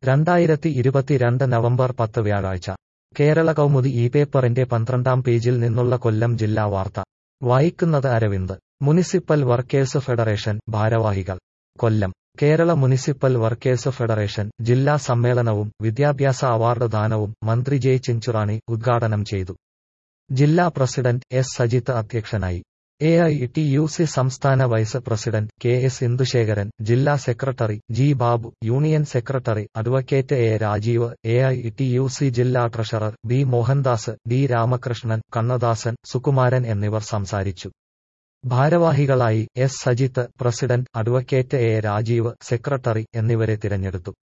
രണ്ടായിരത്തി ഇരുപത്തിരണ്ട് നവംബർ പത്ത് വ്യാഴാഴ്ച കേരള കൗമുദി ഈ പേപ്പറിന്റെ പന്ത്രണ്ടാം പേജിൽ നിന്നുള്ള കൊല്ലം ജില്ലാ വാർത്ത വായിക്കുന്നത് അരവിന്ദ് മുനിസിപ്പൽ വർക്കേഴ്സ് ഫെഡറേഷൻ ഭാരവാഹികൾ Kollam Kerala municipal workers federation ജില്ലാ സമ്മേളനവും വിദ്യാഭ്യാസ അവാർഡ് ദാനവും മന്ത്രി ജെ ചിഞ്ചുറാണി ഉദ്ഘാടനം ചെയ്തു ജില്ലാ പ്രസിഡന്റ് എസ് സജിത്ത് അധ്യക്ഷനായി A I T U C സംസ്ഥാന vice president K S Indusekharan ജില്ലാ secretary G Babu union secretary advocate A Rajeev A I T U C ജില്ലാ treasurer B Mohandas D Ramakrishnan Kannadasan Sukumaran എന്നിവർ സംസാരിച്ചു ഭാരവാഹികളായി S Sajith president advocate A Rajeev secretary എന്നിവരെ തിരഞ്ഞെടുത്തു